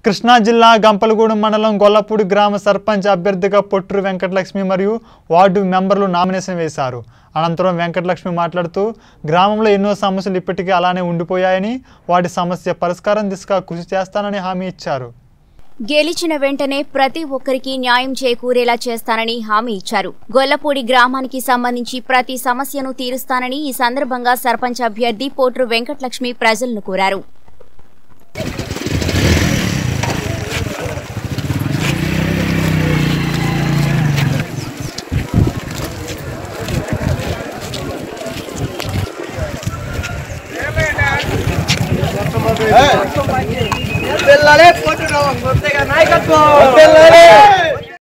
కృష్ణా జిల్లా గంపలగూడెం మండలం గొల్లపూడి గ్రామ సర్పంచ్ అభ్యర్థిగా పొట్టు వెంకటలక్ష్మి మరియు వార్డు మెంబర్లు నామినేషన్ వేశారు అనంతరం వెంకటలక్ష్మి మాట్లాడుతూ గ్రామంలో ఎన్నో సమస్యలు ఇప్పటికీ అలానే ఉండిపోయాయని వాటి సమస్య పరిష్కారం దిశగా కృషి చేస్తానని హామీ ఇచ్చారు గెలిచిన వెంటనే ప్రతి ఒక్కరికి న్యాయం చేకూరేలా చేస్తానని హామీ ఇచ్చారు గొల్లపూడి గ్రామానికి సంబంధించి ప్రతి సమస్యను తీరుస్తానని ఈ సందర్భంగా సర్పంచ్ అభ్యర్థి పోట్రు వెంకటలక్ష్మి ప్రజలను కోరారు పిల్లలే కొట్టున్నాం కొత్తగా నాయకత్వం పిల్లలే